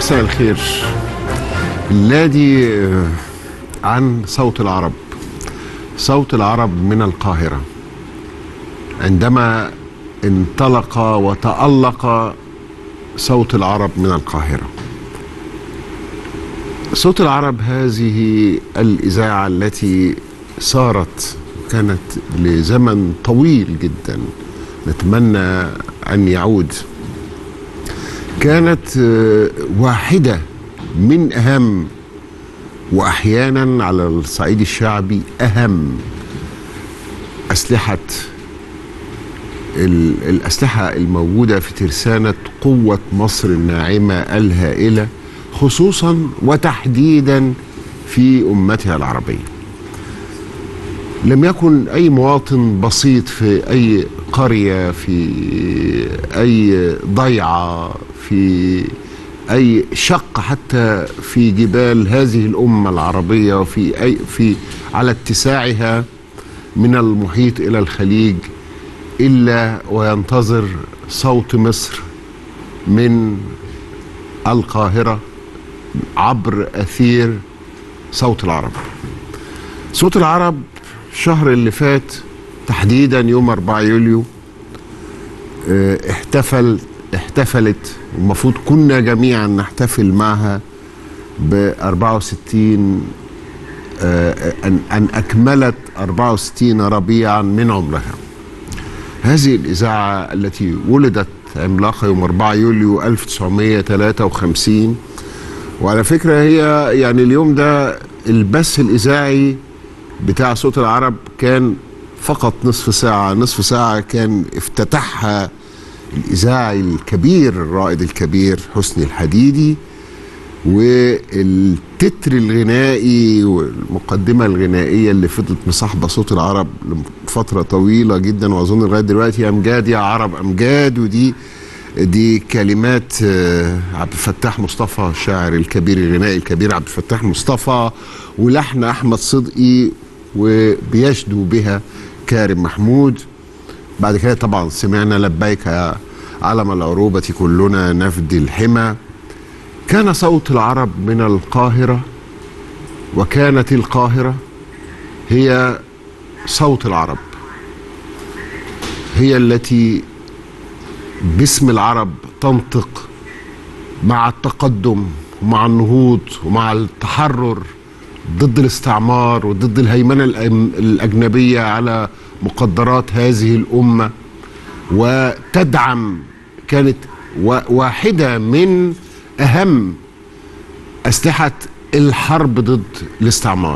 مساء الخير نادي آه، عن صوت العرب صوت العرب من القاهرة عندما انطلق وتألق صوت العرب من القاهرة صوت العرب هذه الإذاعة التي صارت كانت لزمن طويل جدا نتمنى أن يعود كانت آه، واحدة من أهم وأحيانا على الصعيد الشعبي أهم أسلحة ال- الأسلحة الموجودة في ترسانة قوة مصر الناعمة الهائلة خصوصا وتحديدا في أمتها العربية لم يكن أي مواطن بسيط في أي قرية في أي ضيعة في أي شق حتى في جبال هذه الأمة العربية وفي أي في على اتساعها من المحيط إلى الخليج إلا وينتظر صوت مصر من القاهرة عبر أثير صوت العرب صوت العرب الشهر اللي فات تحديدا يوم 4 يوليو اه، احتفل احتفلت المفروض كنا جميعا نحتفل معها ب 64 اه، ان ان اكملت 64 ربيعا من عمرها هذه الإذاعة التي ولدت عملاقة يوم 4 يوليو 1953 وعلى فكرة هي يعني اليوم ده البث الإذاعي بتاع صوت العرب كان فقط نصف ساعة نصف ساعة كان افتتحها الإذاعي الكبير الرائد الكبير حسني الحديدي والتتر الغنائي والمقدمة الغنائية اللي فضلت مصاحبة صوت العرب لفترة طويلة جدا وأظن لغاية دلوقتي أمجاد يا عرب أمجاد ودي دي كلمات آه، عبد الفتاح مصطفى الشاعر الكبير الغنائي الكبير عبد الفتاح مصطفى ولحن أحمد صدقي وبيشدو بها كارم محمود بعد كده طبعا سمعنا لبيك يا علم العروبة كلنا نفدي الحمى كان صوت العرب من القاهرة وكانت القاهرة هي صوت العرب هي التي باسم العرب تنطق مع التقدم ومع النهوض ومع التحرر ضد الاستعمار وضد الهيمنة الأم- الأجنبية على مقدرات هذه الأمة وتدعم كانت وا- واحدة من أهم أسلحة الحرب ضد الاستعمار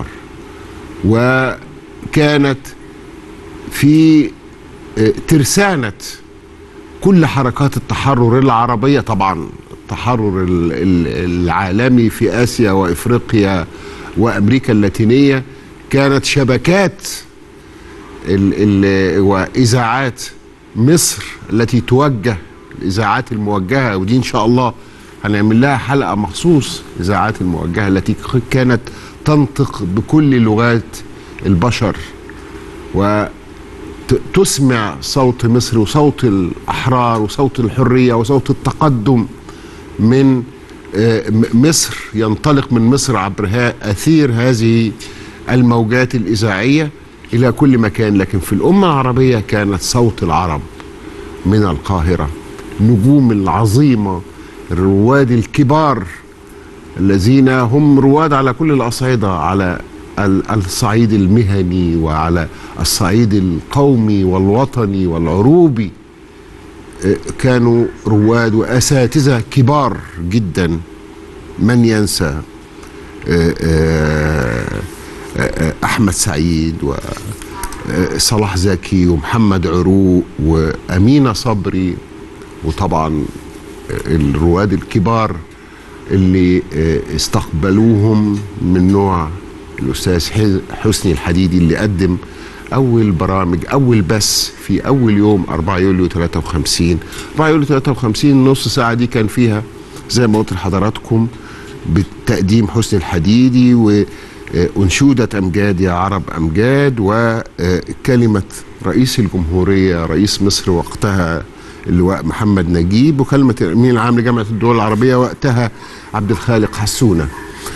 وكانت في آه، ترسانة كل حركات التحرر العربية طبعا التحرر ال- ال- العالمي في آسيا وإفريقيا وأمريكا اللاتينية كانت شبكات ال ال وإذاعات مصر التي توجه الإذاعات الموجهة ودي إن شاء الله هنعمل لها حلقة مخصوص الإذاعات الموجهة التي كانت تنطق بكل لغات البشر و ت- تسمع صوت مصر وصوت الأحرار وصوت الحرية وصوت التقدم من آه، م- مصر ينطلق من مصر عبر ها- أثير هذه الموجات الإذاعية إلى كل مكان لكن في الأمة العربية كانت صوت العرب من القاهرة نجوم العظيمة الرواد الكبار الذين هم رواد على كل الأصعدة على ال- الصعيد المهني وعلى الصعيد القومي والوطني والعروبي آه، كانوا رواد وأساتذة كبار جدا من ينسى آه، آه، آه، أحمد سعيد وصلاح زكي ومحمد عروق وأمينة صبري وطبعا الرواد الكبار اللي آه، استقبلوهم من نوع الأستاذ ح- حسني الحديدي اللي قدم أول برامج أول بث في أول يوم 4 يوليو 53 4 يوليو 53 نص ساعة دي كان فيها زي ما قلت لحضراتكم بالتقديم حسني الحديدي وأنشودة أمجاد يا عرب أمجاد وكلمة رئيس الجمهورية رئيس مصر وقتها اللواء محمد نجيب وكلمة الأمين العام لجامعة الدول العربية وقتها عبد الخالق حسونة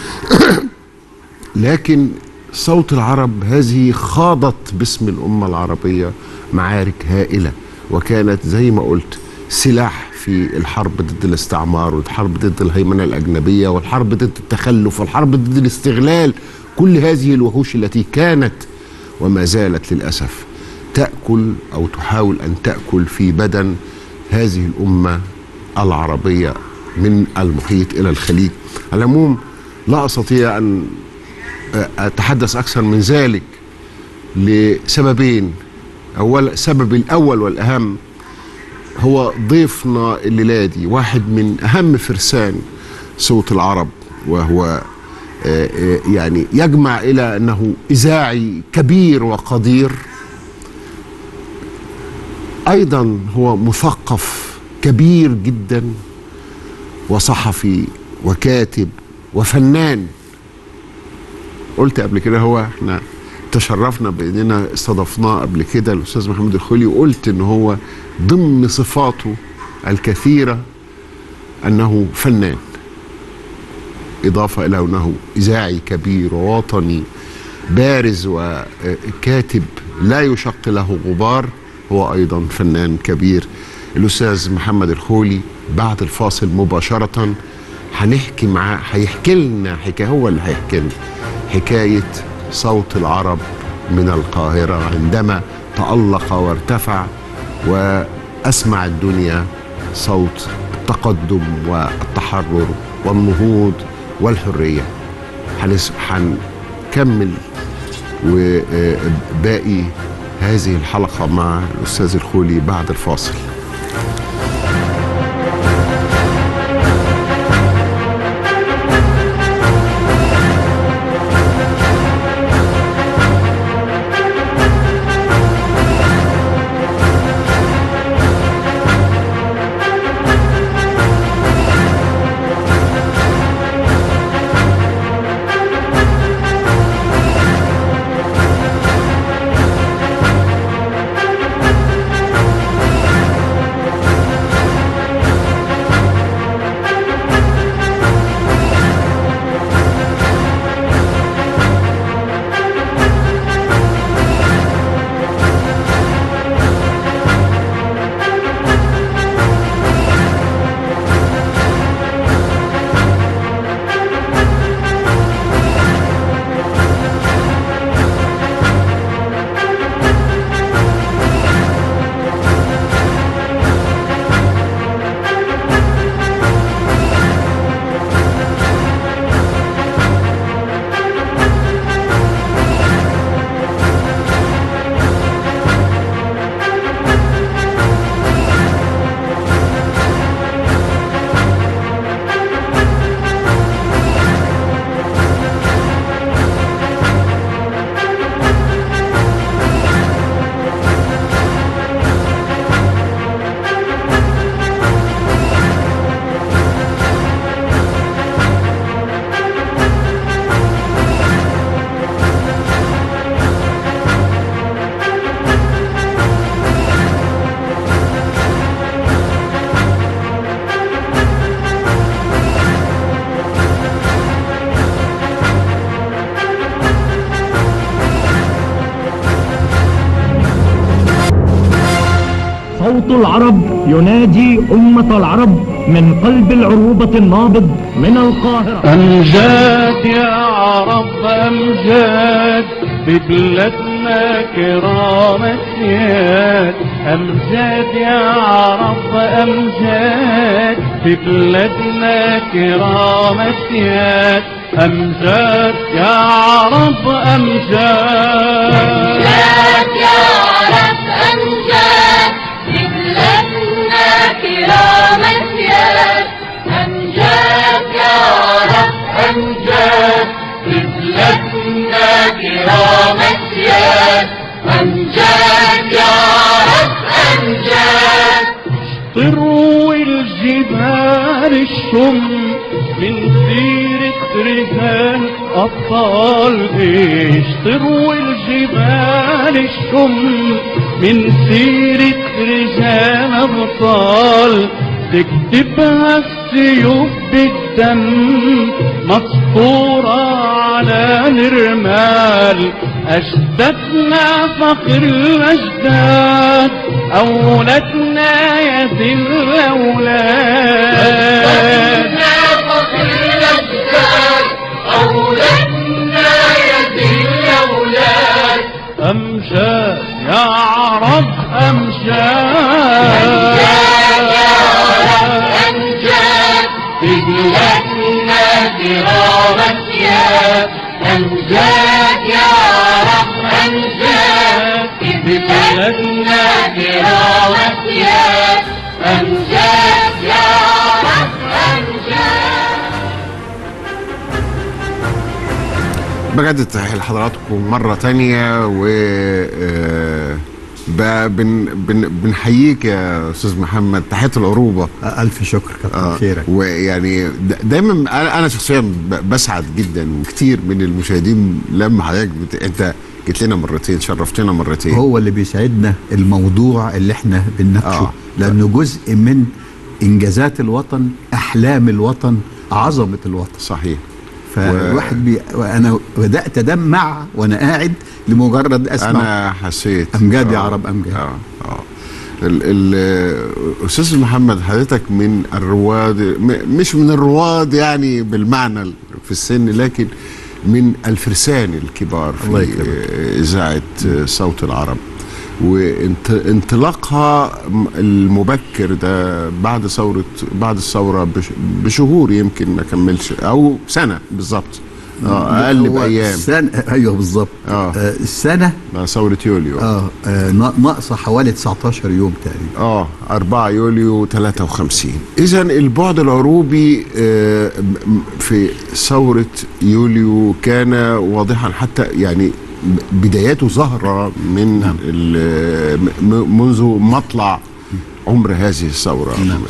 لكن صوت العرب هذه خاضت باسم الأمة العربية معارك هائلة وكانت زي ما قلت سلاح في الحرب ضد الاستعمار والحرب ضد الهيمنة الأجنبية والحرب ضد التخلف والحرب ضد الاستغلال كل هذه الوحوش التي كانت وما زالت للأسف تأكل أو تحاول أن تأكل في بدن هذه الأمة العربية من المحيط إلى الخليج على العموم لا أستطيع أن أتحدث أكثر من ذلك لسببين أول السبب الأول والأهم هو ضيفنا الليلة دي واحد من أهم فرسان صوت العرب وهو يعني يجمع إلى أنه إذاعي كبير وقدير أيضا هو مثقف كبير جدا وصحفي وكاتب وفنان قلت قبل كده هو احنا تشرفنا باننا استضفناه قبل كده الاستاذ محمد الخولي وقلت ان هو ضمن صفاته الكثيره انه فنان اضافه الى انه اذاعي كبير ووطني بارز وكاتب لا يشق له غبار هو ايضا فنان كبير الاستاذ محمد الخولي بعد الفاصل مباشره هنحكي معاه هيحكي لنا حكايه هو اللي هيحكي لنا حكايه صوت العرب من القاهره عندما تالق وارتفع واسمع الدنيا صوت التقدم والتحرر والنهوض والحريه هنكمل وباقي هذه الحلقه مع الاستاذ الخولي بعد الفاصل صوت العرب ينادي أمة العرب من قلب العروبة النابض من القاهرة أمجاد يا عرب أمجاد في بلادنا كرام سياد أمجاد يا عرب أمجاد في بلادنا كرام سياد أمجاد يا عرب أمجاد أمجاد يا عرب أمجاد ببلادنا كرام سياد أمجاد يا عرب أمجاد ببلادنا كرام سياد أمجاد يا عرب أمجاد تروي الجبال الشم من سيرة رجال أبطال إيش تروي الجبال الشم من سيرة رجال أبطال تكتبها السيوف بالدم مسطورة على الرمال أجدادنا فخر الأجداد أولادنا يا ذي الأولاد أمجاد يا عرب أمجاد في بلادنا كرام أسياد أمجاد يا رب أمجاد في بلادنا كرام أسياد أمجاد يا رب أمجاد بجد تحية لحضراتكم مرة تانية و آه، ب- بن بن بنحييك يا استاذ محمد تحية العروبة ألف شكر كتر آه، خيرك ويعني د- دايما انا انا شخصيا ب- بسعد جدا وكتير من المشاهدين لما حضرتك بت... انت جيت لنا مرتين شرفتنا مرتين هو اللي بيسعدنا الموضوع اللي احنا بنناقشه آه. آه. لأنه جزء من إنجازات الوطن أحلام الوطن عظمة الوطن صحيح فالواحد بي... وأنا بدأت أدمع وأنا قاعد لمجرد أسمع انا حسيت أمجاد يا آه، عرب أمجاد. اه اه ال- ال- استاذ محمد حضرتك من الرواد م- مش من الرواد يعني بالمعنى ال- في السن لكن من الفرسان الكبار الله في يكرمك. آه، اذاعه آه، صوت العرب وانطلاقها المبكر ده بعد ثوره بعد الثوره بش- بشهور يمكن ما كملش او سنه بالظبط اه اقل هو بايام السنة أيوه بالظبط آه. آه السنة مع ثوره يوليو آه, آه نا- ناقصة حوالي 19 يوم تقريبا اه 4 يوليو 53 اذا البعد العروبي آه، م- في ثوره يوليو كان واضحا حتى يعني ب- بداياته ظاهره من نعم. ال- م- منذ مطلع عمر هذه الثوره نعم.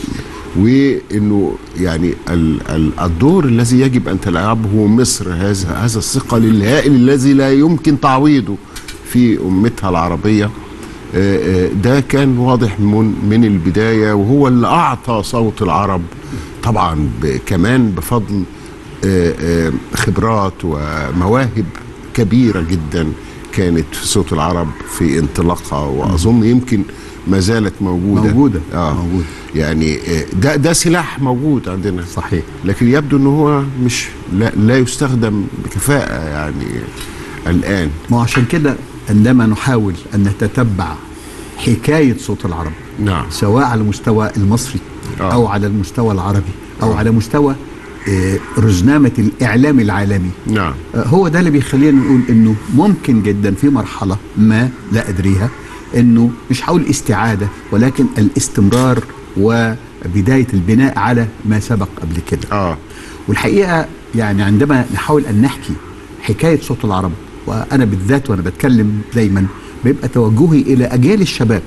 وانه يعني ال- ال- الدور الذي يجب ان تلعبه مصر هذا هذا الثقل الهائل الذي لا يمكن تعويضه في امتها العربيه آه، آه، ده كان واضح من من البدايه وهو اللي اعطى صوت العرب طبعا ب- كمان بفضل آه، آه، خبرات ومواهب كبيره جدا كانت في صوت العرب في انطلاقها واظن يمكن ما زالت موجوده موجودة، اه موجودة. يعني آه، ده ده سلاح موجود عندنا صحيح لكن يبدو ان هو مش لا, لا يستخدم بكفاءه يعني الان ما هو عشان كده عندما نحاول أن نتتبع حكاية صوت العرب نعم سواء على المستوى المصري آه. أو على المستوى العربي أو على مستوى آه، رزنامة الإعلام العالمي نعم آه، هو ده اللي بيخلينا نقول انه ممكن جدا في مرحله ما لا ادريها انه مش هقول استعاده ولكن الاستمرار وبدايه البناء على ما سبق قبل كده اه والحقيقه يعني عندما نحاول ان نحكي حكايه صوت العرب وانا بالذات وانا بتكلم دايما بيبقى توجهي الى اجيال الشباب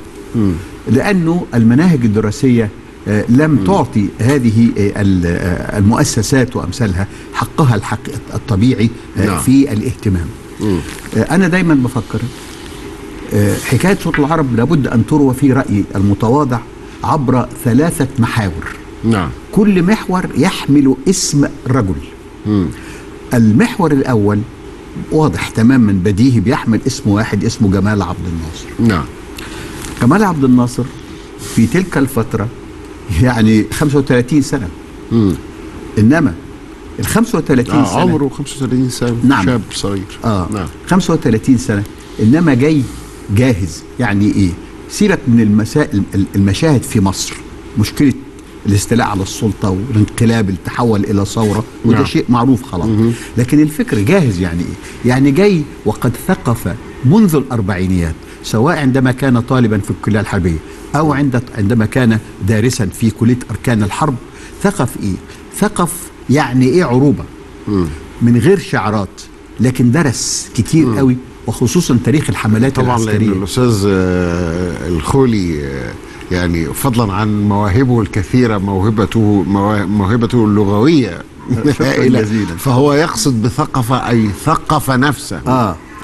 لانه المناهج الدراسيه آه، لم تعطي هذه آه، ال- آه، المؤسسات وامثالها حقها الحق الطبيعي آه، نعم. في الاهتمام مم. آه، انا دايما بفكر آه، حكايه صوت العرب لابد ان تروى في رايي المتواضع عبر ثلاثه محاور نعم كل محور يحمل اسم رجل مم. المحور الاول واضح تماما بديهي بيحمل اسم واحد اسمه جمال عبد الناصر نعم جمال عبد الناصر في تلك الفتره يعني 35 سنه مم. انما ال 35 آه سنه عمره 35 سنه نعم. شاب صغير اه نعم 35 سنه انما جاي جاهز يعني ايه سيبك من المسائل المشاهد في مصر مشكله الاستيلاء على السلطه والانقلاب اللي تحول الى ثوره وده نعم. شيء معروف خلاص لكن الفكر جاهز يعني ايه يعني جاي وقد ثقف منذ الاربعينيات سواء عندما كان طالبا في الكليه الحربيه او عند عندما كان دارسا في كليه اركان الحرب ثقف ايه ثقف يعني ايه عروبه من غير شعارات لكن درس كتير قوي وخصوصا تاريخ الحملات طبعا لان العسكريه الاستاذ آه، الخولي آه، يعني فضلا عن مواهبه الكثيره موهبته موا- موهبته اللغويه شكراً هائلة. جزيلاً. فهو يقصد بثقف اي ثقف نفسه اه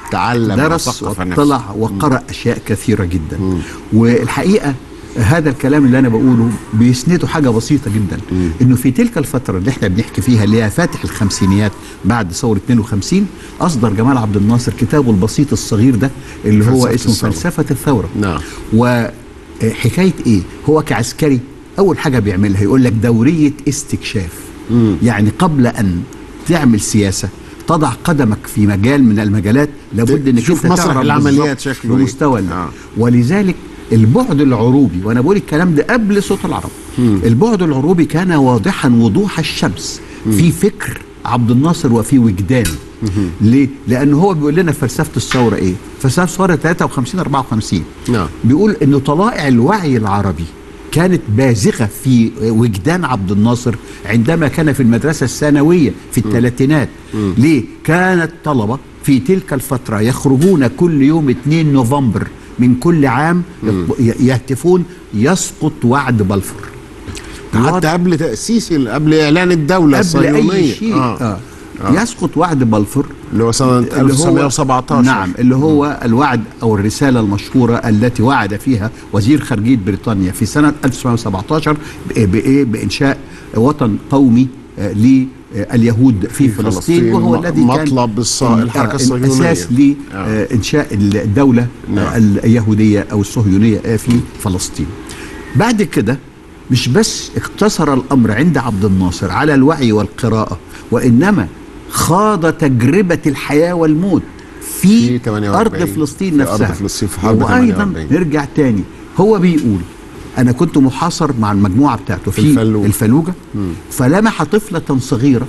تعلم درس وثقف نفسه. واطلع وقرأ أشياء كثيرة جدا والحقيقة هذا الكلام اللي أنا بقوله بيسنده حاجة بسيطة جدا إنه في تلك الفترة اللي احنا بنحكي فيها اللي هي فاتح الخمسينيات بعد ثورة 52 أصدر جمال عبد الناصر كتابه البسيط الصغير ده اللي هو فلسفة اسمه الثورة. فلسفة الثورة نعم. وحكاية إيه هو كعسكري أول حاجة بيعملها يقول لك دورية استكشاف يعني قبل أن تعمل سياسة تضع قدمك في مجال من المجالات لابد انك تشوف انت مسرح تعرف العمليات بالظبط شكله إيه. بمستوى آه. آه. ولذلك البعد العروبي وانا بقول الكلام ده قبل صوت العرب البعد العروبي كان واضحا وضوح الشمس في فكر عبد الناصر وفي وجدانه ليه؟ لأنه هو بيقول لنا فلسفة الثورة إيه؟ فلسفة الثورة 53 54 نعم. بيقول إنه طلائع الوعي العربي كانت بازغة في وجدان عبد الناصر عندما كان في المدرسة الثانوية في الثلاثينات ليه؟ كان الطلبة في تلك الفترة يخرجون كل يوم 2 نوفمبر من كل عام ي- يهتفون يسقط وعد بلفور حتى قبل تأسيس ال- قبل إعلان الدولة قبل الصهيونية أي شيء آه. آه. آه. يسقط وعد بلفور اللي هو سنة اللي هو 1917 نعم اللي هو الوعد او الرساله المشهوره التي وعد فيها وزير خارجيه بريطانيا في سنه 1917 ب- بايه بانشاء وطن قومي آه، لليهود في, في فلسطين, فلسطين وهو م- الذي كان مطلب الص- الحركة آه، الصهيونية. الاساس آه. لانشاء الدوله نعم. آه، اليهوديه او الصهيونيه آه، في فلسطين بعد كده مش بس اقتصر الامر عند عبد الناصر على الوعي والقراءه وانما خاض تجربه الحياه والموت في, في 48 ارض فلسطين في نفسها أرض فلسطين في حرب وايضا 48. نرجع تاني هو بيقول انا كنت محاصر مع المجموعه بتاعته في الفلوجة. الفلوجه فلمح طفله صغيره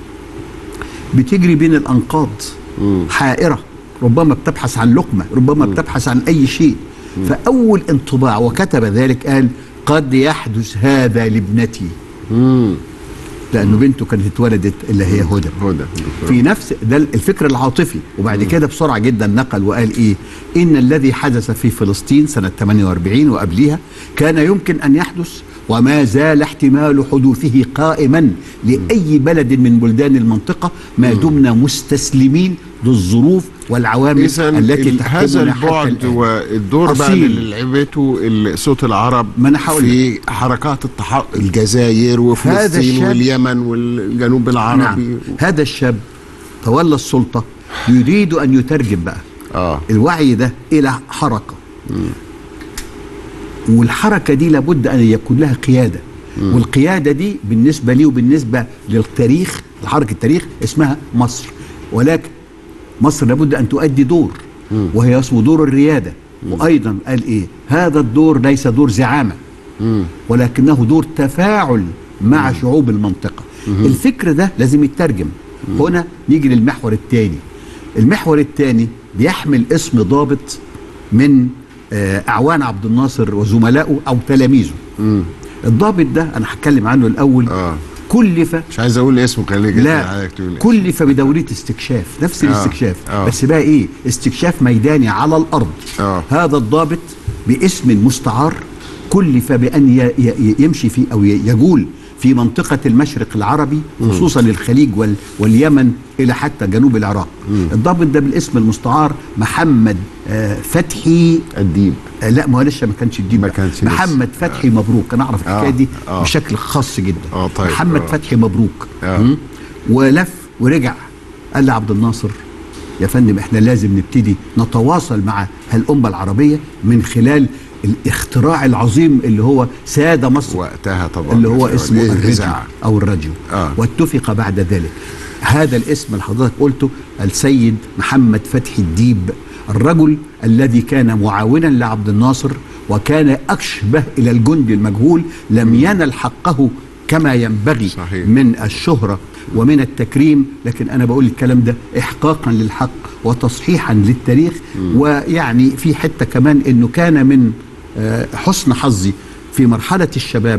بتجري بين الانقاض حائره ربما بتبحث عن لقمه ربما بتبحث عن اي شيء فاول انطباع وكتب ذلك قال قد يحدث هذا لابنتي لانه بنته كانت اتولدت اللي هي هدى هدى في نفس ده الفكر العاطفي وبعد كده بسرعه جدا نقل وقال ايه ان الذي حدث في فلسطين سنه 48 وقبلها كان يمكن ان يحدث وما زال احتمال حدوثه قائما لاي بلد من بلدان المنطقه ما دمنا مستسلمين للظروف والعوامل إذا التي ال- هذا تحكمنا حتى البعد الآن. والدور بقى أصيل. اللي لعبته ال- صوت العرب ما أنا هقول في حركات التحرر الجزائر هذا وفلسطين الشاب- واليمن والجنوب العربي نعم هذا الشاب تولى السلطه يريد ان يترجم بقى اه الوعي ده الى حركه والحركه دي لابد ان يكون لها قياده والقياده دي بالنسبه لي وبالنسبه للتاريخ حركه التاريخ اسمها مصر ولكن مصر لابد ان تؤدي دور وهي اسمه دور الرياده وايضا قال ايه هذا الدور ليس دور زعامه ولكنه دور تفاعل مع شعوب المنطقه الفكر ده لازم يترجم هنا نيجي للمحور الثاني المحور الثاني بيحمل اسم ضابط من آه، اعوان عبد الناصر وزملائه او تلاميذه الضابط ده انا هتكلم عنه الاول آه. كلف مش عايز اقول اسمه خليه جدا لا حضرتك تقول كلف بدورية استكشاف نفس آه، الاستكشاف آه. بس بقى ايه استكشاف ميداني على الارض آه. هذا الضابط باسم مستعار كلف بان ي- ي- يمشي في او ي- يجول في منطقة المشرق العربي خصوصا الخليج وال واليمن إلى حتى جنوب العراق الضابط ده بالاسم المستعار محمد آه فتحي الديب آه لا ما هو لسه ما كانش الدين ما بقى. كانش لسه. محمد فتحي مبروك انا اعرف الحكايه آه، دي آه. بشكل خاص جدا آه، طيب، محمد آه. فتحي مبروك آه. مم. ولف ورجع قال لعبد الناصر يا فندم احنا لازم نبتدي نتواصل مع الامه العربيه من خلال الاختراع العظيم اللي هو ساد مصر وقتها طبعا اللي هو اسمه الراديو الإذاعة. او الراديو آه. واتفق بعد ذلك هذا الاسم اللي حضرتك قلته السيد محمد فتحي الديب الرجل الذي كان معاونا لعبد الناصر وكان أشبه إلى الجندي المجهول لم ينل حقه كما ينبغي صحيح. من الشهرة ومن التكريم لكن أنا بقول الكلام ده إحقاقا للحق وتصحيحا للتاريخ ويعني في حتة كمان أنه كان من آه، حسن حظي في مرحلة الشباب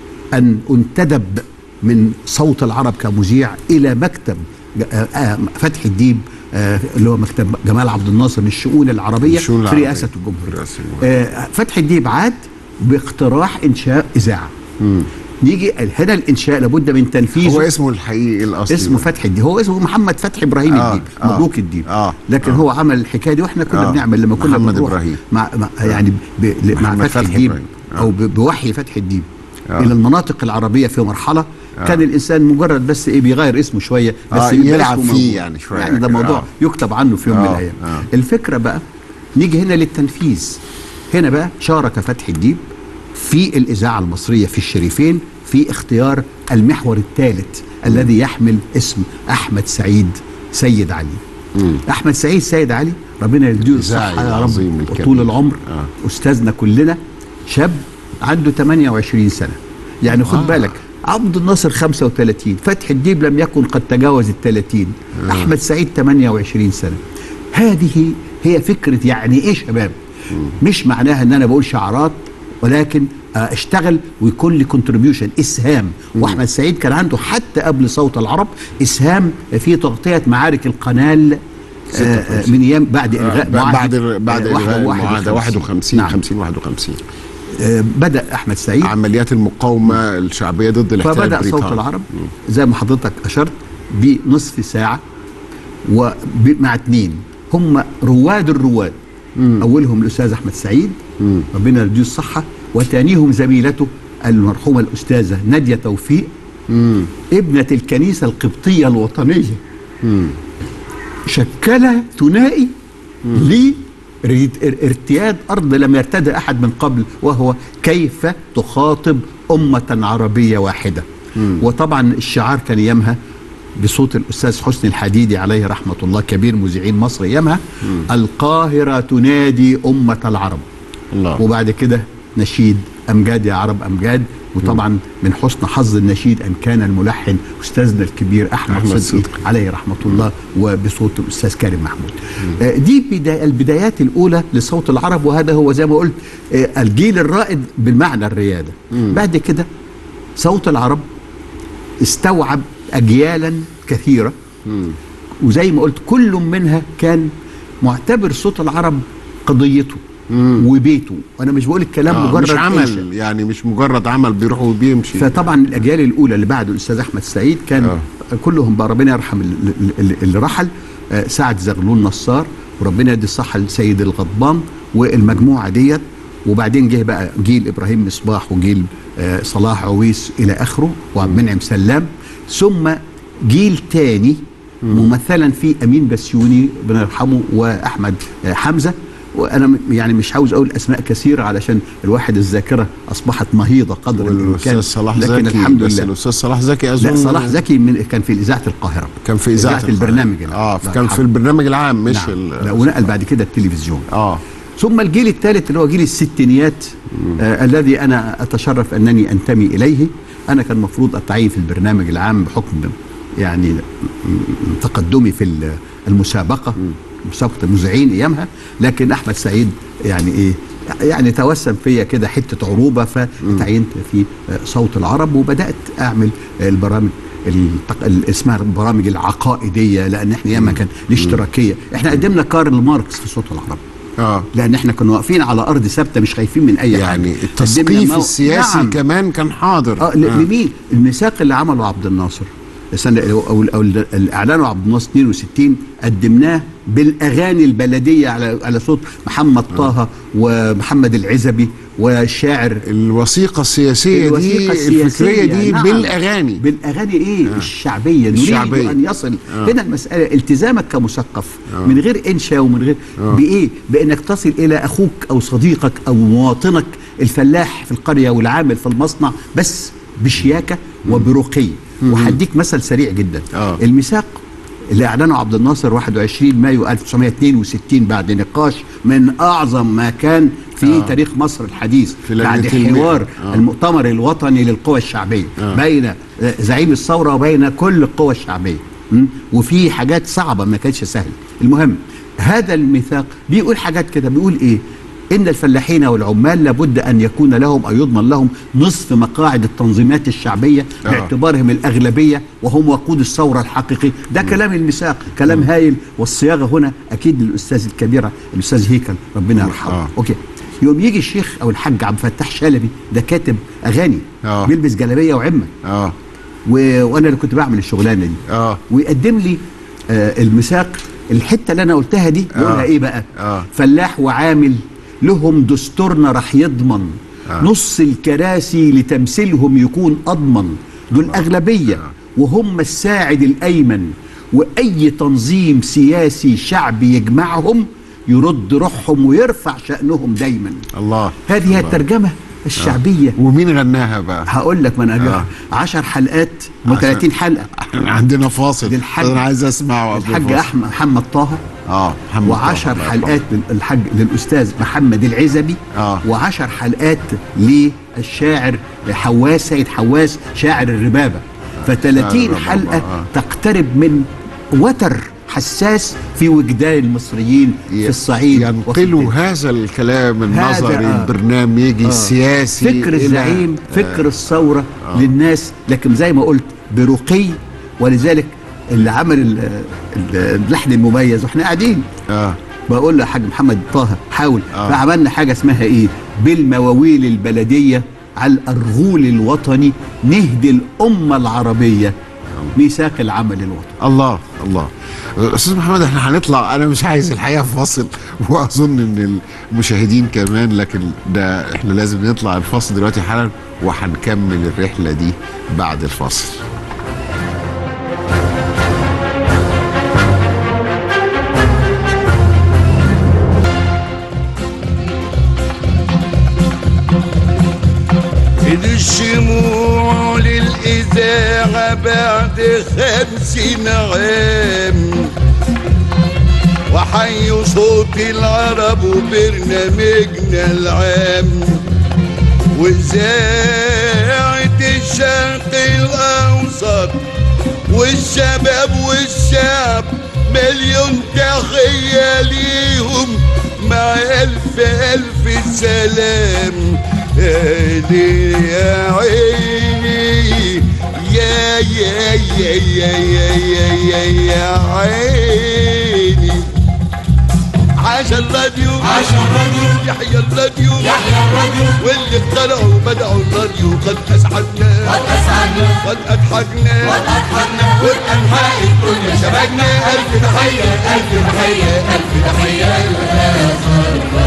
أن أنتدب من صوت العرب كمذيع إلى مكتب ج- آه، آه، فتحي الديب آه، اللي هو مكتب جمال عبد الناصر للشؤون العربية الشؤون في العربية. رئاسة الجمهورية رئاسة الجمهورية. آه، فتحي الديب عاد باقتراح إنشاء إذاعة نيجي هنا الانشاء لابد من تنفيذه هو اسمه الحقيقي الاصلي اسمه بقى. فتحي الدين هو اسمه محمد فتحي ابراهيم آه، الدين آه، مبروك الدين آه، لكن آه. هو عمل الحكايه دي واحنا كنا آه، بنعمل لما كنا محمد بنروح إبراهيم. مع, مع يعني ب ل- مع محمد فتحي فتحي الدين إبراهيم. آه. او ب- بوحي فتحي الدين آه. الى المناطق العربيه في مرحله كان الانسان مجرد بس ايه بيغير اسمه شويه بس آه، يبقى يلعب اسمه فيه موجود. يعني شوية يعني ده كده، موضوع آه. يكتب عنه في يوم من آه، الايام آه. الفكره بقى نيجي هنا للتنفيذ هنا بقى شارك فتحي الدين في الإذاعة المصرية في الشريفين في اختيار المحور الثالث الذي يحمل اسم أحمد سعيد سيد علي أحمد سعيد سيد علي ربنا يديله إذاعي الصحة يا العظيم رب الكبير. وطول العمر آه. أستاذنا كلنا شاب عنده 28 سنة يعني خد آه. بالك عبد الناصر 35 فتح الدين لم يكن قد تجاوز ال 30 أحمد سعيد 28 سنة هذه هي فكرة يعني إيه شباب مش معناها ان انا بقول شعارات ولكن آه، اشتغل ويكون لي كونتريبيوشن اسهام واحمد سعيد كان عنده حتى قبل صوت العرب اسهام في تغطيه معارك القنال آه، آه، من ايام بعد الغاء بعد معاهدة، بعد آه، الغاء واحد- المعاهده 51 نعم 50 51 آه، بدا احمد سعيد عمليات المقاومه الشعبيه ضد الاحتلال فبدا البريطاني صوت العرب زي ما حضرتك اشرت بنصف ساعه ومع اثنين هم رواد الرواد اولهم الاستاذ احمد سعيد ربنا يديه الصحه وثانيهم زميلته المرحومه الاستاذه ناديه توفيق ابنه الكنيسه القبطيه الوطنيه شكل ثنائي لارتياد ارض لم يرتدى احد من قبل وهو كيف تخاطب امه عربيه واحده وطبعا الشعار كان ايامها بصوت الاستاذ حسني الحديدي عليه رحمه الله كبير مذيعين مصر ايامها القاهره تنادي امه العرب الله وبعد كده نشيد امجاد يا عرب امجاد وطبعا من حسن حظ النشيد ان كان الملحن استاذنا الكبير احمد, أحمد أحمد صدقي. صدقي عليه رحمه الله وبصوت الاستاذ كريم محمود آه، دي بدا البدايات الاولى لصوت العرب وهذا هو زي ما قلت آه، الجيل الرائد بالمعنى الرياده بعد كده صوت العرب استوعب اجيالا كثيره وزي ما قلت كل منها كان معتبر صوت العرب قضيته وبيته وانا مش بقول الكلام آه مجرد مش إنشاء. عمل يعني مش مجرد عمل بيروح وبيمشي فطبعا الاجيال الاولى اللي بعد الاستاذ احمد سعيد كان آه. آه. كلهم بقى ربنا يرحم ال- ال- ال- اللي رحل آه، سعد زغلول نصار وربنا يدي الصحه لسيد الغضبان والمجموعه ديت وبعدين جه بقى جيل ابراهيم مصباح وجيل آه، صلاح عويس الى اخره وعبد المنعم سلام ثم جيل تاني ممثلا في امين بسيوني ربنا يرحمه واحمد آه، حمزه وانا م- يعني مش عاوز اقول اسماء كثيره علشان الواحد الذاكره اصبحت مهيضه قدر والاستاذ صلاح لكن زكي الحمد بس لله الاستاذ صلاح زكي اظن لا صلاح زكي من كان في اذاعه القاهره كان في اذاعه القناة. البرنامج العام. اه لا، كان في الحمد. البرنامج العام مش نعم. ال- لا ونقل بعد كده التلفزيون اه ثم الجيل الثالث اللي هو جيل الستينيات آه الذي انا اتشرف انني انتمي اليه انا كان المفروض اتعين في البرنامج العام بحكم يعني م- م- تقدمي في ال- المسابقه مسابقه المذيعين ايامها لكن احمد سعيد يعني ايه يعني توسم فيا كده حته عروبه فتعينت في آه، صوت العرب وبدات اعمل آه، البرامج التق- ال- اسمها البرامج العقائديه لان احنا ايامها كان الاشتراكيه احنا قدمنا كارل ماركس في صوت العرب اه لان احنا كنا واقفين على ارض ثابته مش خايفين من اي يعني حاجه قدمنا التثقيف مو- السياسي نعم. كمان كان حاضر اه ل- لمين الميثاق اللي عمله عبد الناصر السنه او او, أو اللي اعلنه عبد الناصر 62 قدمناه بالاغاني البلديه على على صوت محمد طه ومحمد العزبي والشاعر الوثيقه السياسيه الوثيقة دي السياسية، الفكريه دي نعم. بالاغاني بالاغاني ايه آه. الشعبيه نريد الشعبية. ان يصل آه. آه. هنا المساله التزامك كمثقف آه. من غير انشاء ومن غير آه. بايه بانك تصل الى اخوك او صديقك او مواطنك الفلاح في القريه والعامل في المصنع بس بشياكه وبرقي وهديك مثل سريع جدا آه. الميثاق اللي اعلنه عبد الناصر 21 مايو 1962 بعد نقاش من اعظم ما كان في آه. آه. تاريخ مصر الحديث في بعد لجنة المئة. حوار آه. المؤتمر الوطني للقوى الشعبيه آه. آه. بين آه، زعيم الثوره وبين كل القوى الشعبيه م? وفي حاجات صعبه ما كانتش سهله المهم هذا الميثاق بيقول حاجات كده بيقول ايه ان الفلاحين والعمال لابد ان يكون لهم او يضمن لهم نصف مقاعد التنظيمات الشعبيه آه. باعتبارهم الاغلبيه وهم وقود الثوره الحقيقي ده كلام الميثاق كلام هايل والصياغه هنا اكيد للاستاذ الكبيره الاستاذ هيكل ربنا يرحمه آه. اوكي يوم يجي الشيخ او الحاج عبد الفتاح شلبي ده كاتب اغاني آه. بيلبس جلابيه وعمه اه و... وانا اللي كنت بعمل الشغلانه دي اه ويقدم لي آه المساق الحته اللي انا قلتها دي يقولها ايه بقى آه. فلاح وعامل لهم دستورنا راح يضمن آه. نص الكراسي لتمثيلهم يكون اضمن دول اغلبيه وهم الساعد الايمن واي تنظيم سياسي شعبي يجمعهم يرد روحهم ويرفع شانهم دايما الله هذه هي الله. الترجمه الشعبيه ومين غناها بقى؟ هقول لك ما انا آه. 10 حلقات و عشان- 30 حلقه عندنا فاصل دي الحاج- انا عايز اسمعه قبل الحاج الفاصل. احمد محمد طه اه محمد وعشر طه. حلقات للحاج للاستاذ محمد العزبي آه. وعشر حلقات للشاعر حواس سيد حواس شاعر الربابه ف30 الربابة، حلقه آه. تقترب من وتر حساس في وجدان المصريين في الصعيد وفي ينقلوا البلاد. هذا الكلام هذا، النظري آه. البرنامجي السياسي فكر إلى- الزعيم فكر الثوره للناس لكن زي ما قلت برقي ولذلك اللي عمل ال- ال- اللحن المميز واحنا قاعدين اه بقول له يا حاج محمد طه حاول آه. فعملنا حاجه اسمها ايه بالمواويل البلديه على الارغول الوطني نهدي الامه العربيه ميثاق العمل الوطني الله الله استاذ محمد احنا هنطلع انا مش عايز الحقيقه في فاصل واظن ان المشاهدين كمان لكن ده احنا لازم نطلع الفاصل دلوقتي حالا وهنكمل الرحله دي بعد الفاصل إذ الشموع للإذاعة بعد خمسين عام وحي صوت العرب وبرنامجنا العام وإذاعة الشرق الأوسط والشباب والشعب مليون تحية ليهم مع ألف ألف سلام هادي يا عيني يا يا يا يا يا يا يا يا عيني عاش الراديو عاش الراديو يحيى الراديو يحيى الراديو واللي اخترعوا بدعوا الراديو قد اسعدنا قد اسعدنا قد اضحكنا قد اضحكنا والانحاء الدنيا شبكنا الف تحيه الف تحيه الف تحيه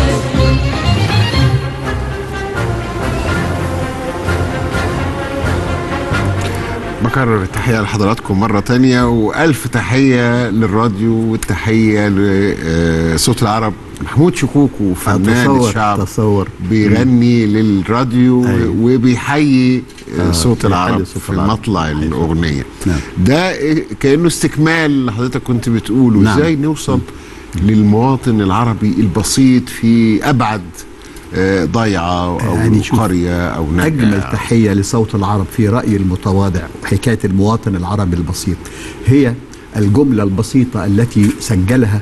بكرر التحية لحضراتكم مرة تانية وألف تحية للراديو والتحية لصوت العرب محمود شكوكو فنان تصور الشعب تصور بيغني للراديو أيوة. وبيحيي آه، صوت بيحيي العرب صوت في العرب. مطلع الأغنية نعم. ده إيه- كأنه استكمال اللي حضرتك كنت بتقوله نعم. ازاي نوصل للمواطن العربي البسيط في أبعد آه، ضيعة أو يعني شوف، قرية أو نجع أجمل تحية لصوت العرب في رأيي المتواضع حكاية المواطن العربي البسيط هي الجملة البسيطة التي سجلها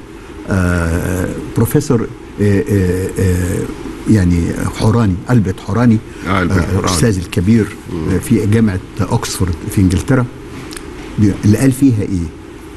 آه، بروفيسور آه، آه، آه، يعني حوراني ألبرت حوراني آه، ألبرت حوراني. الأستاذ الكبير آه، في جامعة أكسفورد في إنجلترا اللي قال فيها إيه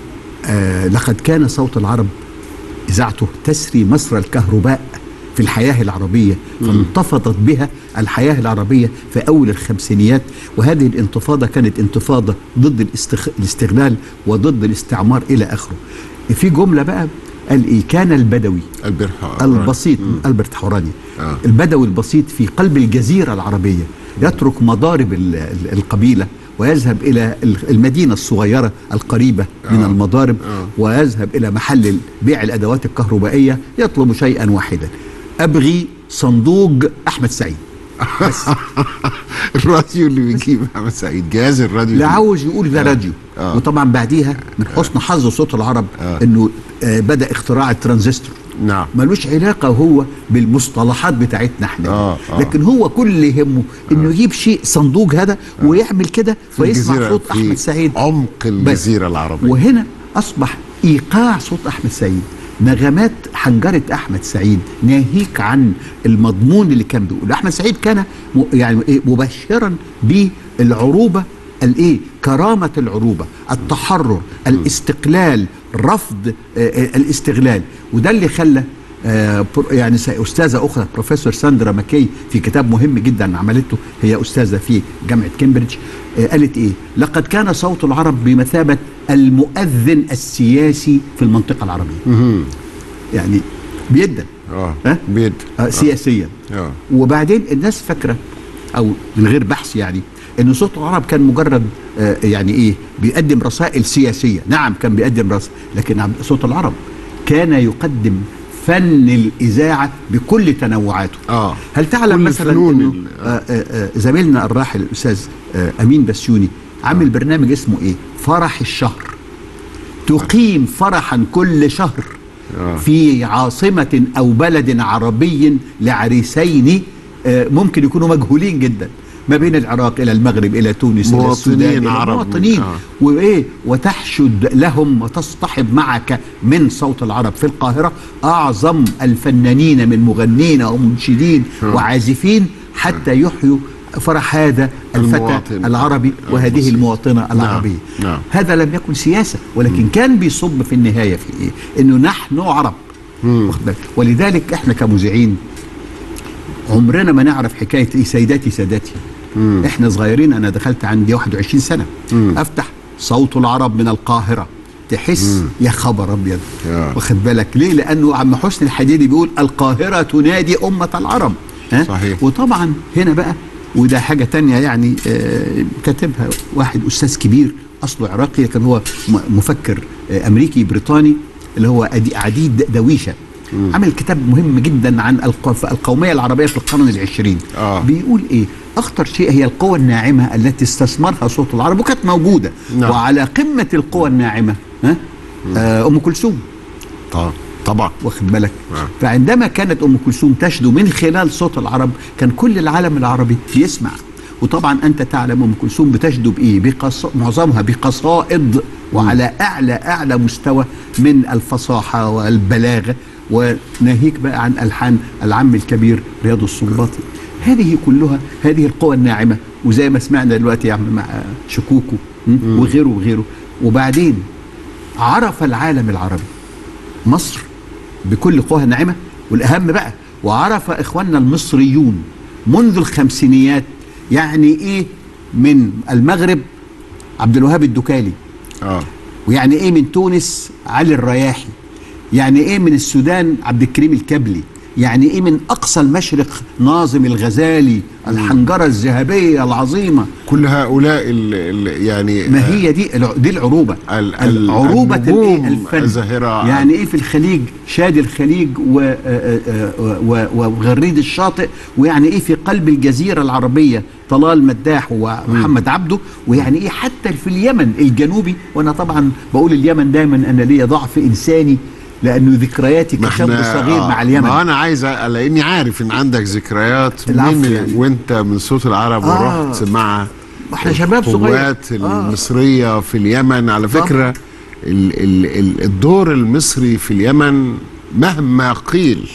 آه لقد كان صوت العرب إذاعته تسري مسرى الكهرباء في الحياة العربية فانتفضت بها الحياة العربية في أول الخمسينيات وهذه الانتفاضة كانت انتفاضة ضد الاستخ... الاستغلال وضد الاستعمار إلى آخره في جملة بقى قال إيه كان البدوي البرحة البسيط ألبرت حوراني آه. البدوي البسيط في قلب الجزيرة العربية يترك مضارب ال- ال- القبيلة ويذهب إلى ال- المدينة الصغيرة القريبة من آه. المضارب آه. ويذهب إلى محل بيع الأدوات الكهربائية يطلب شيئا واحدا أبغي صندوق أحمد سعيد بس الراديو اللي بيجيب محمد سعيد جهاز الراديو لا عاوز يقول ده راديو آه. وطبعا بعديها من حسن حظ صوت العرب آه. انه آه بدا اختراع الترانزستور نعم ملوش علاقة هو بالمصطلحات بتاعتنا احنا آه، آه. لكن هو كل اللي يهمه انه يجيب شيء صندوق هذا ويعمل كده في ويسمع الجزيرة- صوت في احمد سعيد عمق بس. الجزيرة العربية وهنا اصبح ايقاع صوت احمد سعيد نغمات حنجرة احمد سعيد ناهيك عن المضمون اللي كان بيقوله احمد سعيد كان م- يعني إيه مبشرا بالعروبة الايه كرامة العروبة التحرر الاستقلال رفض آه، آه، الاستغلال وده اللي خلى آه، آه بر- يعني س- استاذه اخرى بروفيسور ساندرا ماكي في كتاب مهم جدا عملته هي استاذه في جامعه كامبريدج آه قالت ايه لقد كان صوت العرب بمثابه المؤذن السياسي في المنطقه العربيه يعني بيدا اه ها؟ بيد آه سياسيا اه وبعدين الناس فاكره او من غير بحث يعني ان صوت العرب كان مجرد آه يعني ايه بيقدم رسائل سياسيه نعم كان بيقدم رسائل لكن عبد- صوت العرب كان يقدم فن الاذاعه بكل تنوعاته اه هل تعلم كل مثلا فنون إنه ال- آه آه آه زميلنا الراحل الاستاذ آه امين بسيوني عامل برنامج اسمه ايه فرح الشهر تقيم فرحا كل شهر آه. في عاصمة أو بلد عربي لعريسين آه، ممكن يكونوا مجهولين جدا ما بين العراق إلى المغرب إلى تونس إلى مواطنين السودان إلى عرب. مواطنين آه. وإيه وتحشد لهم وتصطحب معك من صوت العرب في القاهرة أعظم الفنانين من مغنين ومنشدين آه. وعازفين حتى يحيوا فرح هذا الفتى المواطن. العربي آه، وهذه المصري. المواطنة العربية نعم. هذا لم يكن سياسة ولكن كان بيصب في النهاية في إيه؟ إنه نحن عرب واخد بالك؟ ولذلك إحنا كمذيعين عمرنا ما نعرف حكاية إيه سيداتي سادتي إحنا صغيرين أنا دخلت عندي 21 سنة أفتح صوت العرب من القاهرة تحس يا خبر أبيض آه. واخد بالك ليه لأنه عم حسن الحديدي بيقول القاهرة تنادي أمة العرب ها؟ صحيح. وطبعا هنا بقى وده حاجة تانية يعني آه، كاتبها واحد أستاذ كبير أصله عراقي لكن هو م- مفكر آه، أمريكي بريطاني اللي هو أدي- عديد دويشة عمل كتاب مهم جدا عن الق- القومية العربية في القرن العشرين آه. بيقول إيه أخطر شيء هي القوى الناعمة التي استثمرها صوت العرب وكانت موجودة نعم. وعلى قمة القوى الناعمة ها آه، أم كلثوم طبعا طبعا واخد بالك نعم. فعندما كانت ام كلثوم تشدو من خلال صوت العرب كان كل العالم العربي يسمع وطبعا انت تعلم ام كلثوم بتشدو بايه بقص... معظمها بقصائد وعلى اعلى اعلى مستوى من الفصاحه والبلاغه وناهيك بقى عن الحان العم الكبير رياض السنباطي هذه كلها هذه القوى الناعمه وزي ما سمعنا دلوقتي يا عم مع شكوكو م? وغيره وغيره وبعدين عرف العالم العربي مصر بكل قواها الناعمه والاهم بقى وعرف اخواننا المصريون منذ الخمسينيات يعني ايه من المغرب عبد الوهاب الدكالي اه ويعني ايه من تونس علي الرياحي يعني ايه من السودان عبد الكريم الكبلي يعني ايه من اقصى المشرق ناظم الغزالي الحنجره الذهبيه العظيمه كل هؤلاء ال ال يعني ما هي دي الع- دي العروبه ال- ال- العروبه النجوم الايه الفن الزاهرة. يعني ايه في الخليج شادي الخليج و- آه، آه، آه، و- وغريد الشاطئ ويعني ايه في قلب الجزيره العربيه طلال مداح ومحمد عبده ويعني ايه حتى في اليمن الجنوبي وانا طبعا بقول اليمن دايما انا ليا ضعف انساني لانه ذكرياتي ما كشاب احنا- صغير آه، مع اليمن ما انا عايز أ- لاني عارف ان عندك ذكريات العفو من يعني. وانت من صوت العرب آه. ورحت مع احنا شباب صغير القوات آه. المصريه في اليمن على طبعا. فكره ال ال ال الدور المصري في اليمن مهما قيل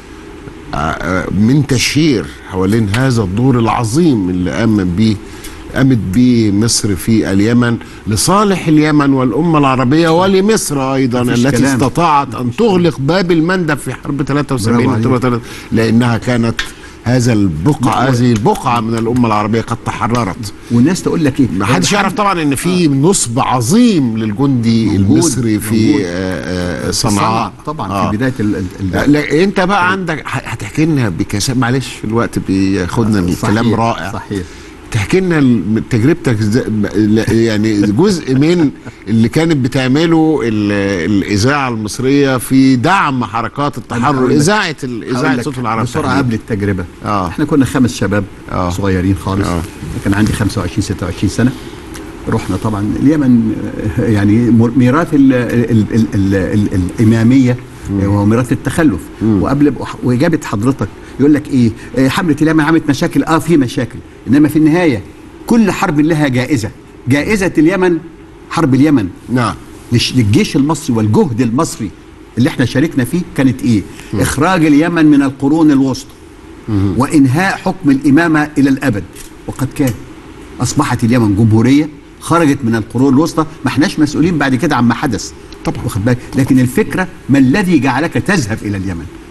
آه، آه، من تشهير حوالين هذا الدور العظيم اللي قام به قامت به مصر في اليمن لصالح اليمن والأمة العربية ولمصر أيضا مفيش التي كلام. استطاعت أن تغلق باب المندب في حرب 73 برافو عليك. أكتوبر لأنها كانت هذا البقعة هذه البقعة من الأمة العربية قد تحررت والناس تقول لك ايه ما حدش يعرف طبعا ان في نصب عظيم للجندي موجود، المصري في موجود. آه، آه، صنعاء صنعاء طبعا آه. في بدايه ال ال ال لا انت بقى عندك ه- هتحكي لنا بكثافه معلش الوقت بياخدنا الكلام صحيح، رائع صحيح تحكي لنا ال- تجربتك ز- لا- يعني جزء من اللي كانت بتعمله ال- الاذاعه المصريه في دعم حركات التحرر هقول لك- اذاعه ال- هقول اذاعه لك صوت العرب بسرعه تحديداً. قبل التجربه آه. احنا كنا خمس شباب آه. صغيرين خالص آه. كان عندي 25 26 سنه رحنا طبعا اليمن آه، يعني مر- ميراث ال ال ال ال ال الاماميه آه، وهو ميراث التخلف وقبل واجابه حضرتك يقول لك ايه آه، حمله اليمن عملت مشاكل اه في مشاكل انما في النهايه كل حرب لها جائزه جائزه اليمن حرب اليمن نعم للش- للجيش المصري والجهد المصري اللي احنا شاركنا فيه كانت ايه اخراج اليمن من القرون الوسطى وانهاء حكم الامامه الى الابد وقد كان اصبحت اليمن جمهوريه خرجت من القرون الوسطى ما احناش مسؤولين بعد كده عما حدث طبعا واخد بالك لكن الفكره ما الذي جعلك تذهب الى اليمن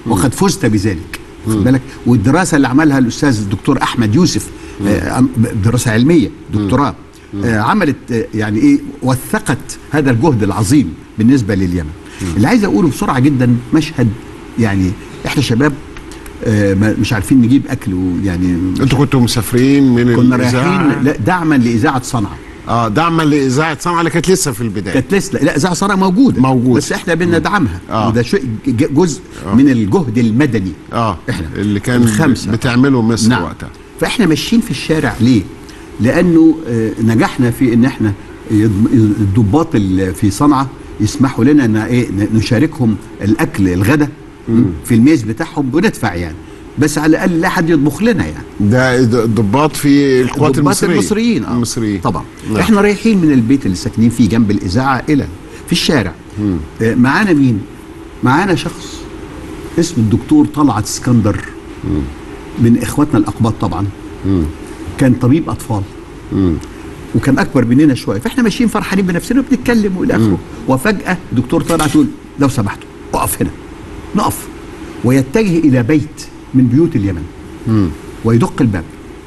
وقد فزت بذلك واخد بالك والدراسه اللي عملها الاستاذ الدكتور احمد يوسف آه، أم- دراسه علميه دكتوراه آه، عملت آه، يعني ايه وثقت هذا الجهد العظيم بالنسبه لليمن اللي عايز اقوله بسرعه جدا مشهد يعني احنا شباب آه، ما- مش عارفين نجيب اكل ويعني انتوا كنتوا مسافرين من كنا الإذاعة؟ رايحين لا دعما لاذاعه صنعاء اه دعما لاذاعه صنعاء اللي كانت لسه في البدايه كانت لسه لا اذاعه صنعاء موجوده موجودة. بس احنا بندعمها آه. وده شيء ج- جزء من الجهد المدني اه احنا اللي كان الخمسة. بتعمله مصر نعم. وقتها فاحنا ماشيين في الشارع ليه؟ لانه آه، نجحنا في ان احنا يض- الضباط اللي في صنعاء يسمحوا لنا ان ايه ن- نشاركهم الاكل الغداء في الميز بتاعهم وندفع يعني بس على الاقل لا حد يطبخ لنا يعني ده د- ضباط في القوات الضباط المصريه المصريين آه. المصريين طبعا نعم. احنا رايحين من البيت اللي ساكنين فيه جنب الاذاعه الى في الشارع آه، معانا مين معانا شخص اسمه الدكتور طلعت اسكندر من اخواتنا الاقباط طبعا كان طبيب اطفال وكان اكبر مننا شويه فاحنا ماشيين فرحانين بنفسنا وبنتكلم والى اخره وفجاه دكتور طلعت يقول لو سمحتوا اقف هنا نقف ويتجه الى بيت من بيوت اليمن ويدق الباب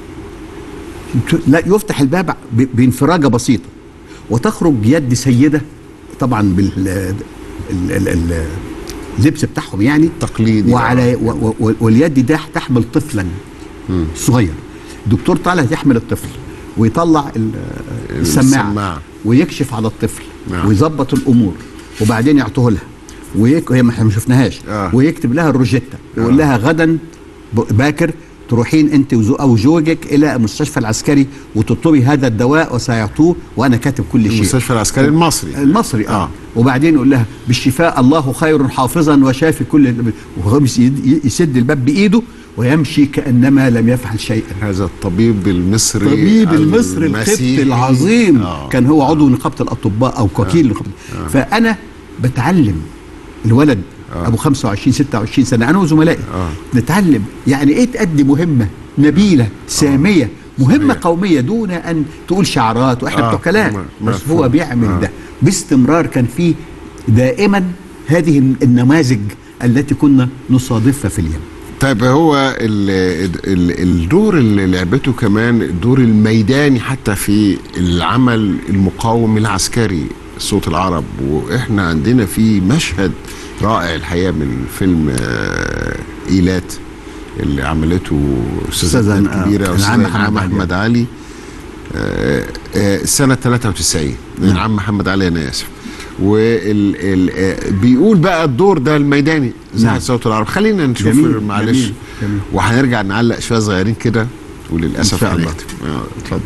لا يفتح الباب ب- بانفراجه بسيطه وتخرج يد سيده طبعا بال ال- ال- ال- اللبس بتاعهم يعني تقليدي وعلى و و واليد ده تحمل طفلا صغير دكتور طالع يحمل الطفل ويطلع ال- السماعه السماعة. ويكشف على الطفل نعم. ويظبط الامور وبعدين يعطوه لها ويك... هي ما إحنا ما شفناهاش آه. ويكتب لها الروجيتا يقول لها غدا ب- باكر تروحين انت وزو او زوجك الى المستشفى العسكري وتطلبي هذا الدواء وسيعطوه وانا كاتب كل شيء المستشفى العسكري المصري المصري اه, آه. آه. وبعدين يقول لها بالشفاء الله خير حافظا وشافي كل وهو يسد- يسد الباب بايده ويمشي كانما لم يفعل شيئا هذا الطبيب المصري الطبيب المصري القبطي المسيحي. العظيم آه. كان هو عضو نقابه الاطباء او وكيل آه. نقابه فانا بتعلم الولد آه. ابو 25 26 سنه انا وزملائي آه. نتعلم يعني ايه تأدي مهمه نبيله ساميه مهمه صحيح. قوميه دون ان تقول شعارات واحنا آه. بتوع كلام م- بس مفهوم. هو بيعمل آه. ده باستمرار كان فيه دائما هذه النماذج التي كنا نصادفها في اليمن طيب هو ال ال الدور اللي لعبته كمان الدور الميداني حتى في العمل المقاوم العسكري صوت العرب واحنا عندنا في مشهد رائع الحقيقه من فيلم آه، ايلات اللي عملته استاذه أستاذة الكبيره آه، استاذه العم محمد العم علي. احمد علي آه، آه، سنه 93 العم محمد علي انا اسف وال ال آه، بيقول بقى الدور ده الميداني زي نعم. صوت العرب خلينا نشوف جميل، معلش جميل، جميل. وهنرجع نعلق شويه صغيرين كده وللاسف إن شاء الله. هنختم. آه، اتفضل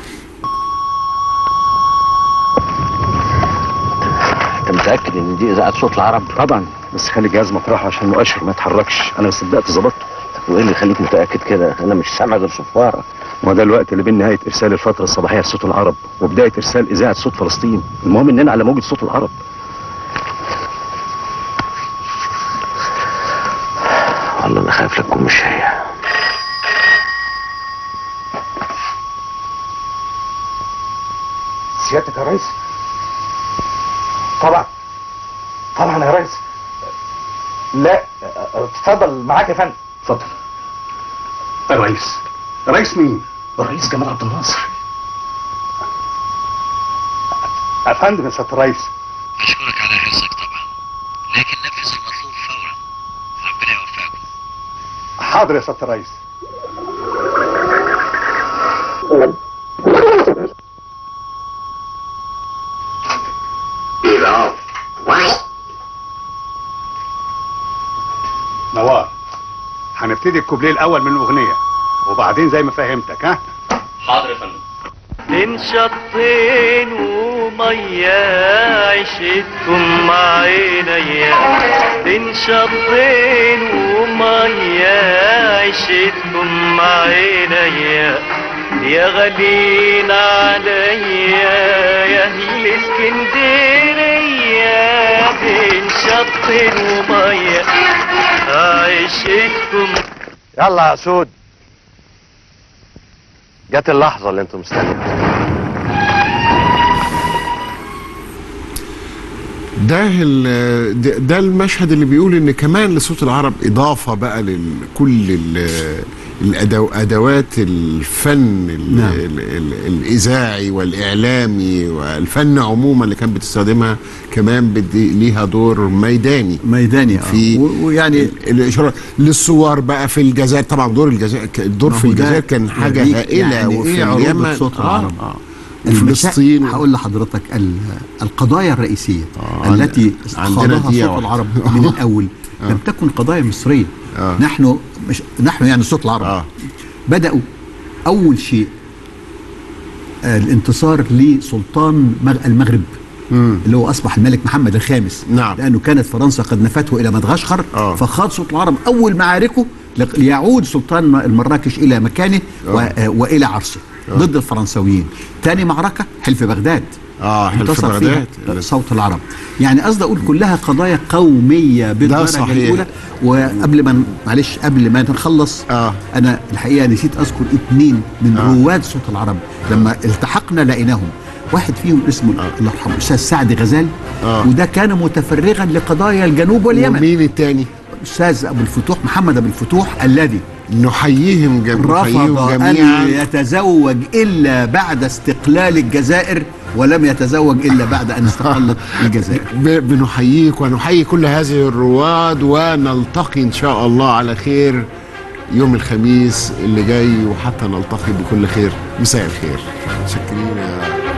انت متاكد ان دي اذاعه صوت العرب طبعا بس خلي الجهاز مطرحه عشان المؤشر ما يتحركش انا صدقت ظبطته وايه اللي يخليك متاكد كده انا مش سامع غير صفاره ما ده الوقت اللي بين نهايه ارسال الفتره الصباحيه لصوت العرب وبدايه ارسال اذاعه صوت فلسطين المهم اننا على موجه صوت العرب والله انا خايف لك تكون مش هي سيادتك يا ريس طبعا طبعا يا ريس لا اتفضل معاك يا فندم اتفضل يا ريس رئيس مين؟ الرئيس جمال عبد الناصر يا فندم يا سياده الرئيس أشكرك على حرصك طبعا لكن نفذ المطلوب فورا ربنا يوفقكم حاضر يا سياده الرئيس نوار هنبتدي الكوبليه الاول من الاغنيه وبعدين زي ما فهمتك ها حاضر يا فندم بين شطين ومية عشتكم مع عينيا بين شطين ومية عشتكم مع عينيا يا غالين عليا يا اهل اسكندرية بين شطين ومية عشتكم يلا يا سود جت اللحظه اللي انتم مستنيينها ده ال- ده- ده المشهد اللي بيقول ان كمان لصوت العرب اضافه بقى لكل الادوات الفن ال نعم. ال ال الاذاعي والاعلامي والفن عموما اللي كانت بتستخدمها كمان بدي ليها دور ميداني ميداني آه. في و- ويعني الاشاره للصور بقى في الجزائر طبعا دور الجزائر الدور ما في هو ده الجزائر كان حاجه يوريك هائله يعني وفي إيه عروضة اليمن صوت العرب؟ آه. المسا- فلسطين هقول لحضرتك ال- القضايا الرئيسيه آه، عند- التي عندنا خاضها دقيقة صوت واحدة. العرب من الاول لم تكن قضايا مصريه آه. نحن مش نحن يعني صوت العرب آه. بداوا اول شيء آه، الانتصار لسلطان مغ- المغرب مم. اللي هو اصبح الملك محمد الخامس نعم. لانه كانت فرنسا قد نفته الى مدغشقر آه. فخاض صوت العرب اول معاركه لق- ليعود سلطان المراكش الى مكانه و- آه، والى عرشه ضد الفرنسويين ثاني معركه حلف بغداد اه حلف انتصر بغداد فيها صوت العرب يعني قصدي اقول كلها قضايا قوميه بالدرجه صحيح. الاولى وقبل ما معلش قبل ما نخلص آه. انا الحقيقه نسيت اذكر اثنين من آه. رواد صوت العرب لما التحقنا لقيناهم واحد فيهم اسمه الله يرحمه الاستاذ سعد غزال آه. وده كان متفرغا لقضايا الجنوب واليمن ومين التاني الاستاذ ابو الفتوح محمد ابو الفتوح الذي نحييهم جم... نحييهم رفض جميعا ان يتزوج الا بعد استقلال الجزائر ولم يتزوج الا بعد ان استقلت الجزائر ب- بنحييك ونحيي كل هذه الرواد ونلتقي ان شاء الله على خير يوم الخميس اللي جاي وحتى نلتقي بكل خير مساء الخير شكرين يا